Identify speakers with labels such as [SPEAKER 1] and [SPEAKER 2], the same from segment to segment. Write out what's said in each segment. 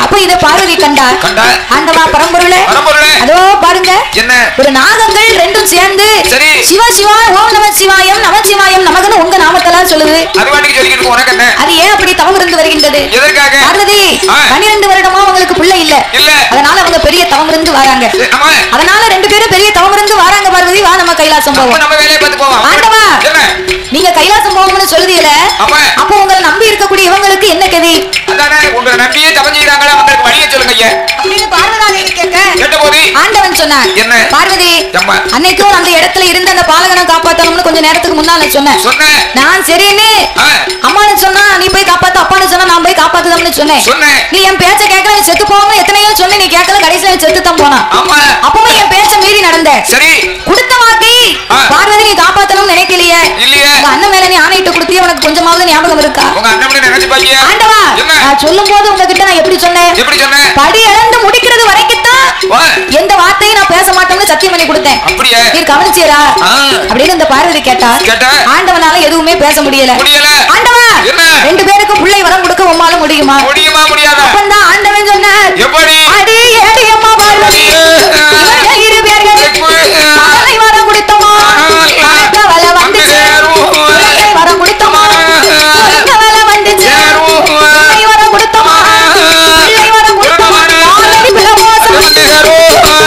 [SPEAKER 1] அப்ப இத பார்வதி கண்டார்
[SPEAKER 2] கண்டா
[SPEAKER 1] ஆண்டவா பரம்பொருளே
[SPEAKER 2] பரம்பொருளே
[SPEAKER 1] அதோ பாருங்க
[SPEAKER 2] என்ன
[SPEAKER 1] ஒரு நாகங்கள் ரெண்டும் சேர்ந்து
[SPEAKER 2] சரி.
[SPEAKER 1] சிவா சிவா ஓம் நம சிவாயம் நம சிவாயம் நமக்குன்னு உங்க நாமத்தெல்லாம் சொல்லுது
[SPEAKER 2] அது வாட்டிக்கு சொல்லிக்கிட்டு உனக்கு என்ன
[SPEAKER 1] அது ஏன் அப்படி தவம் இருந்து வருகின்றது
[SPEAKER 2] எதற்காக
[SPEAKER 1] பார்வதி
[SPEAKER 2] ஆ.
[SPEAKER 1] பன்னிரண்டு வருடமா அவங்களுக்கு பிள்ளை இல்ல
[SPEAKER 2] இல்ல
[SPEAKER 1] அதனால அவங்க பெரிய தவம் இருந்து வராங்க
[SPEAKER 2] சரி, ஆமா
[SPEAKER 1] அதனால ரெண்டு பேரும் பெரிய தவம் இருந்து வராங்க பார்வதி வா நம்ம கைலாசம்
[SPEAKER 2] அப்ப
[SPEAKER 1] போவோம்
[SPEAKER 2] நம்ம வேலையை பார்த்து போவோம்
[SPEAKER 1] ஆண்டவா
[SPEAKER 2] என்ன
[SPEAKER 1] நீங்க கைலாசம் போவோம்னு சொல்லுதீல
[SPEAKER 2] ஆமா
[SPEAKER 1] அப்போ உங்களை நம்பி இருக்கக்கூடிய இவங்களுக்கு என்ன கதி
[SPEAKER 2] அதானே உங்களை நம்பியே தவம் செய்யறாங்களா அவங்களுக்கு வழியை சொல்லுங்க ஐயா
[SPEAKER 1] அப்படின்னு பார்வதாதேவி கேட்க
[SPEAKER 2] கேட்ட போது
[SPEAKER 1] ஆண்டவன் சொன்னார்
[SPEAKER 2] என்ன?
[SPEAKER 1] பார்வதி
[SPEAKER 2] அம்மா
[SPEAKER 1] அன்னைக்கும் அந்த இடத்துல இருந்து அந்த பாலகனை காப்பாத்தணும்னு கொஞ்ச நேரத்துக்கு முன்னால சொன்னேன்
[SPEAKER 2] சொன்னேன்
[SPEAKER 1] நான் சரின்னு
[SPEAKER 2] ஆ,
[SPEAKER 1] அம்மானு சொன்னா நீ போய் காப்பாத்து அப்பான்னு சொன்னா நான் போய் காப்பாத்துதம்னு சொன்னேன்
[SPEAKER 2] சொன்னேன்
[SPEAKER 1] நீ என் பேச்ச கேட்கல நீ செத்து போகாம எத்தனையோ சொன்ன நீ கேட்கல கடைசியில நீ செத்து தான் போனான்
[SPEAKER 2] ஆமா
[SPEAKER 1] அப்பவும் என் பேச்ச மீறி நடந்த
[SPEAKER 2] சரி
[SPEAKER 1] கொடுத்த வாக்கை
[SPEAKER 2] ஆ.
[SPEAKER 1] பார்வதி நீ காப்பாத்தணும்னு நினைக்கலையே
[SPEAKER 2] இல்லையே
[SPEAKER 1] உங்க அண்ணன் மேல நீ ஆணையிட்டு கொடுத்தியே உனக்கு கொஞ்சமாவது ஞாபகம் இருக்கா
[SPEAKER 2] உங்க அண்ணன் நினைச்சு பாக்கியா
[SPEAKER 1] ஆண்டவா
[SPEAKER 2] என்ன
[SPEAKER 1] நான் சொல்லும் போது உங்ககிட்ட நான் எப்படி சொன்னேன்
[SPEAKER 2] எப்படி சொன்னேன்
[SPEAKER 1] படி இழந்து முடிக்கிறது வரைக்கும் தான்
[SPEAKER 2] வா,
[SPEAKER 1] எந்த வார்த்தையும் நான் பேச மாட்டேன்னு சத்தியம் பண்ணி கொடுத்தேன்
[SPEAKER 2] அப்படியே
[SPEAKER 1] நீர் கவனிச்சீரா
[SPEAKER 2] ஆ,
[SPEAKER 1] அப்படின்னு இந்த பார்வதி கேட்டா
[SPEAKER 2] கேட்டா
[SPEAKER 1] ஆண்டவனால எதுவுமே பேச முடியல
[SPEAKER 2] முடியல
[SPEAKER 1] ஆண்டவா
[SPEAKER 2] என்ன?
[SPEAKER 1] ரெண்டு பேருக்கும் பிள்ளை வரம் கொடுக்க உம்மால முடியுமா
[SPEAKER 2] முடியுமா முடியாதா
[SPEAKER 1] அப்பந்தான் ஆண்டவன் சொன்னார்
[SPEAKER 2] எப்படி
[SPEAKER 1] அடி ஏடி அம்மா பார்வதி இவங்க இரு பேர்கள் மகனை வரம் கொடுத்தோமா மகக்க வல வந்துச்சு பிள்ளை வரம் கொடுத்தோமா மகக்க வல வந்துச்சு பிள்ளை வரம் கொடுத்தோமா பிள்ளை வரம் கொடுத்தோமா பார்வதி பிள்ளை மோசம்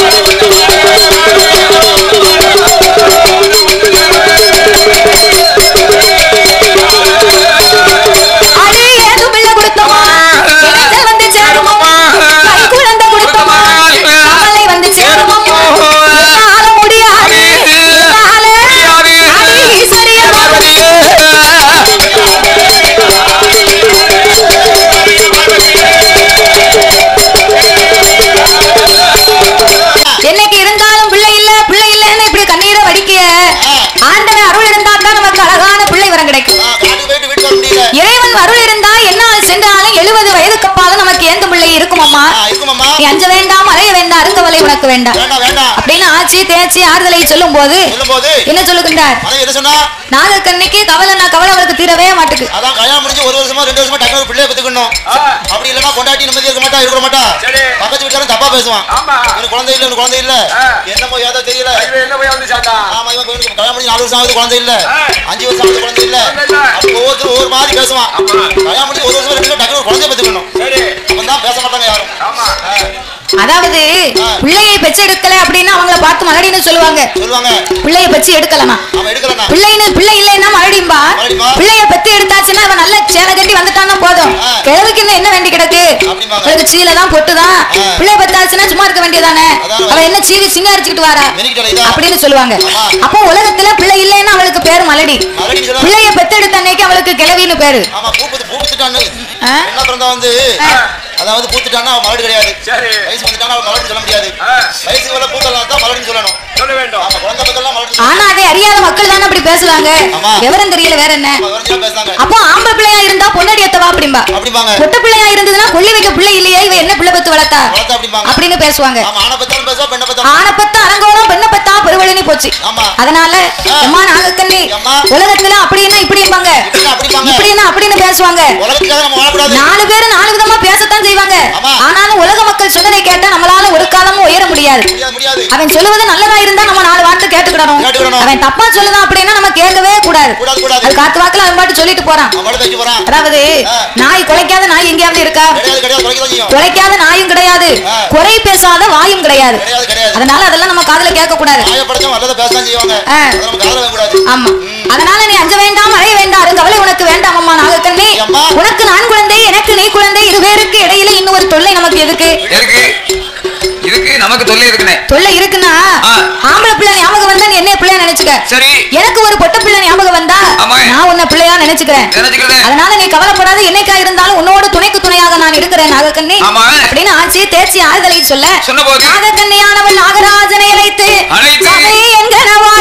[SPEAKER 1] அடி ஏது பிள்ளை கொடுத்தோமா இளைஞர் வந்து சேருமா கை குழந்தை கொடுத்தோமா கவலை வந்து சேருமா என்னால முடியாது என்னால அடி ஈஸ்வரிய பார்வதி என்னைக்கு இருந்தாலும் பிள்ளை இல்ல பிள்ளை இல்லன்னு இப்படி கண்ணீரை வடிக்க ஆண்டவன் அருள் இருந்தா தான் நமக்கு அழகான பிள்ளை வரம் கிடைக்கும்
[SPEAKER 3] காட்டுக்கு போயிட்டு வீட்டுக்கு வர முடியல
[SPEAKER 1] இறைவன் அருள் இருந்தா என்ன சென்றாலும் எழுபது வயதுக்கு அப்பாலும் நமக்கு ஏந்த பிள்ளை இருக்குமம்மா
[SPEAKER 3] ஆ, இருக்குமாம்மா
[SPEAKER 1] நீ அஞ்ச வேண்டாம் அலைய வேண்டாம் அருங்கவலை உனக்கு வேண்டாம்
[SPEAKER 3] வேண்டாம் வேண்டாம்
[SPEAKER 1] அப்படின்னு ஆச்சி தேய்ச்சி ஆறுதலை சொல்லும் போது
[SPEAKER 3] சொல்லும் போது
[SPEAKER 1] என்ன சொல்லுகின்றார்
[SPEAKER 3] மனைவி என்ன சொன்னா
[SPEAKER 1] நாகக்கண்ணிக்கு கவலை நான் கவலை அவளுக்கு தீரவே மாட்டுக்கு
[SPEAKER 3] அதான் கல்யாணம் முடிஞ்சு ஒரு வருஷமா ரெண்டு வருஷமா டக்குனு ஒரு பிள்ளைய பெத்துக்கணும் அப்படி இல்லைன்னா கொண்டாட்டி நிம்மதி இருக்க மாட்டா இருக்க மாட்டா
[SPEAKER 2] சரி.
[SPEAKER 3] பக்கத்து வீட்டுக்காரன் தப்பா பேசுவான்
[SPEAKER 2] ஆமா
[SPEAKER 3] இவனுக்கு குழந்தை இல்ல இவனுக்கு குழந்தை இல்ல
[SPEAKER 2] ஆ.
[SPEAKER 3] என்னமோ ஏதோ தெரியல
[SPEAKER 2] இவன் என்ன போய் வந்து சாத்தா
[SPEAKER 3] ஆமா இவன் இவனுக்கு கல்யாணம் முடிஞ்சு நாலு வருஷம் ஆகுது குழந்தை இல்ல
[SPEAKER 2] ஆ.
[SPEAKER 3] அஞ்சு வருஷம் ஆகுது குழந்தை இல்ல
[SPEAKER 2] குழந்தை இல்ல.
[SPEAKER 3] அப்படி ஒவ்வொருத்தரும் ஒவ்வொரு மாதிரி பேசுவான்
[SPEAKER 2] ஆமா.
[SPEAKER 3] கல்யாணம் முடிஞ்சு ஒரு வருஷம் ரெண்டு வருஷம் டக்குனு ஒரு குழந்தைய பெத்துக்கணும்
[SPEAKER 2] சரி
[SPEAKER 3] அப்பதான் பேச மாட்டாங்க யாரும்
[SPEAKER 2] ஆமா
[SPEAKER 1] அதாவது
[SPEAKER 3] ஆ.
[SPEAKER 1] பிள்ளையை பெச்சு எடுக்கல அப்படின்னு அவங்கள பார்த்து மலடின்னு சொல்லுவாங்க
[SPEAKER 3] சொல்லுவாங்க
[SPEAKER 1] பிள்ளைய பெச்சு எடுக்கலமா
[SPEAKER 3] அவன் எடுக்கலண்ணா
[SPEAKER 1] பிள்ளைன்னு பிள்ளை இல்லைன்னா மறுபடியும்பா
[SPEAKER 3] மறுபடியுமா?
[SPEAKER 1] பிள்ளைய பெத்து எடுத்தாச்சுன்னா அவன் நல்ல சேலை கட்டி வந்துட்டான்னா போதும்
[SPEAKER 3] ஆ.
[SPEAKER 1] கிழவுக்கு இன்னும் என்ன வேண்டி கிடக்கு
[SPEAKER 3] அப்படிம்பாங்க.
[SPEAKER 1] அவளுக்கு சீலை தான் பொட்டுதான்
[SPEAKER 3] ஆ.
[SPEAKER 1] பிள்ளை பெத்தாச்சுன்னா சும்மா இருக்க வேண்டியதானே
[SPEAKER 3] அதான்
[SPEAKER 1] அவ என்ன சீவி சிங்காரிச்சுக்கிட்டு வாரா
[SPEAKER 3] மெனிக்கிட்ட இதா
[SPEAKER 1] அப்படின்னு சொல்லுவாங்க
[SPEAKER 3] ஆமா.
[SPEAKER 1] அப்போ உலகத்துல பிள்ளை இல்லைன்னா அவளுக்கு பேரு மலடி
[SPEAKER 3] மறுபடியும் சொல்லுவாங்க
[SPEAKER 1] பிள்ளைய பெத்தெடுத்த அன்னைக்கு அவளுக்கு கிழவின்னு பேரு
[SPEAKER 3] ஆமா பூப்பத்து பூத்துட்டான்னு
[SPEAKER 1] ஆ?
[SPEAKER 3] என்ன பிறந்தா வந்து
[SPEAKER 1] ஆ.
[SPEAKER 3] அதாவது பூத்துட்டான்னா அவன் மலடு கிடையாது
[SPEAKER 2] சரி
[SPEAKER 3] வயசு வந்துட்டானா அவன் மலடு சொல்ல முடியாது
[SPEAKER 2] ஆ,
[SPEAKER 3] வயசுக்கு மேல பூத்தலாம் தான் மலடுன்னு சொல்லணும்
[SPEAKER 2] சொல்ல வேண்டும்
[SPEAKER 3] ஆமா குழந்தை பத்தெல்லாம் மலடு
[SPEAKER 1] ஆனா அதை அறியாத மக்கள் தானே அப்படி பேசுவாங்க
[SPEAKER 3] ஆமா.
[SPEAKER 1] விவரம் தெரியல வேற என்ன
[SPEAKER 3] விவரஞ்சா பேசுறாங்க
[SPEAKER 1] அப்போ ஆம்பளை பிள்ளையா இருந்தா பொன்னடி எத்தவா அப்படிம்பா
[SPEAKER 3] அப்படிம்பாங்க
[SPEAKER 1] பொட்ட பிள்ளையா இருந்ததுன்னா கொள்ளி வைக்க பிள்ளை இல்லையே இவ என்ன பிள்ளை பெத்து வளர்த்தா
[SPEAKER 3] வளர்த்தா அப்படிம்பாங்க
[SPEAKER 1] அப்படின்னு பேசுவாங்க
[SPEAKER 3] ஆமா ஆன பத்தாலும் பேசுவா பெண்ணை பத்தாலும்
[SPEAKER 1] ஆணை பத்தா அரங்கோலம் பெண்ணை பத்தா பெருவழினி போச்சு
[SPEAKER 3] ஆமா
[SPEAKER 1] அதனால
[SPEAKER 3] ஆ.
[SPEAKER 1] எம்மா நாகக்கண்ணி
[SPEAKER 3] எம்மா.
[SPEAKER 1] உலகத்துல அப்படின்னா இப்படிம்பாங்க
[SPEAKER 3] இப்படின்னா அப்படிம்பாங்க
[SPEAKER 1] இப்படின்னா அப்படின்னு பேசுவாங்க
[SPEAKER 3] உலகத்துக்காக நம்ம வாழக்கூடாது
[SPEAKER 1] நாலு பேர் நாலு விதமா பேசத்தான் செய்வாங்க
[SPEAKER 3] ஆமா.
[SPEAKER 1] ஆனாலும் உலக மக்கள் சொன்னதை கேட்டா நம்மளால ஒரு காலமும் உயர முடியாது
[SPEAKER 3] முடியாது முடியாது
[SPEAKER 1] அவன் சொல்லுவது நல்லதா இருந்தா நம்ம நாலு வார்த்தை கேட்டுக்கிடணும்
[SPEAKER 3] கேட்டுக்கிடணும்.
[SPEAKER 1] அவன் தப்பா சொல்லுதான் அப்படின்னா நம்ம கேட்கவே கூடாது
[SPEAKER 3] கூடாது கூடாது
[SPEAKER 1] அது காத்து வாக்குல அவன் பாட்டு சொல்லிட்டு போறான்
[SPEAKER 3] அவன் மலடு தைக்க போறான்
[SPEAKER 1] அதாவது
[SPEAKER 3] ஆ.
[SPEAKER 1] நாய் குலைக்காத நாய் எங்கேயாவது இருக்கா
[SPEAKER 3] கிடையாது கிடையாது குறைக்க தான் செய்யும்
[SPEAKER 1] குலைக்காத நாயும் கிடையாது
[SPEAKER 3] ஆ.
[SPEAKER 1] குறை பேசாத வாயும் கிடையாது
[SPEAKER 3] கிடையாது கிடையாது
[SPEAKER 1] அதனால அதெல்லாம் நம்ம காதுல கேட்க கூடாது
[SPEAKER 3] நியாயப்படுத்தவும் நல்லதை பேசதான் செய்வாங்க
[SPEAKER 1] ஆ.
[SPEAKER 3] அதை நம்ம காதல கூடாது
[SPEAKER 1] ஆமா அதனால நீ அஞ்ச வேண்டாம் அடைய வேண்டாம் கவலை உனக்கு வேண்டாம் அம்மா நாகக்கண்ணே
[SPEAKER 3] அம்மா.
[SPEAKER 1] உனக்கு நான் குழந்தை எனக்கு நீ குழந்தை இருவேருக்கு இடையில இன்னும் ஒரு தொல்லை நமக்கு எதுக்கு
[SPEAKER 2] இருக்கு இதுக்கு நமக்கு தொல்லை இருக்குனே
[SPEAKER 1] தொல்லை இருக்குன்னா
[SPEAKER 2] ஆ.
[SPEAKER 1] ஆம்பளை பிள்ளை ஞாபகம் வந்தா நீ என்ன பிள்ளையா நினைச்சுக்க
[SPEAKER 2] சரி
[SPEAKER 1] எனக்கு ஒரு பொட்ட பிள்ளை ஞாபகம் வந்தா
[SPEAKER 2] ஆமா.
[SPEAKER 1] நான் உன்னை பிள்ளையா நினைச்சுக்கிறேன்
[SPEAKER 2] நினைச்சுக்கிறது
[SPEAKER 1] அதனால நீ கவலைப்படாத என்னைக்கா இருந்தாலும் உன்னோட துணைக்கு துணையாக நான் இருக்கிறேன் நாகக்கண்ணி
[SPEAKER 2] ஆமா.
[SPEAKER 1] அப்படின்னு ஆட்சி தேர்ச்சி ஆறுதலை சொல்ல
[SPEAKER 2] சொன்னபோது
[SPEAKER 1] நாகக்கண்ணியானவன் நாகராஜனை அழைத்து
[SPEAKER 2] அழைத்து
[SPEAKER 1] சபை எங்கனவா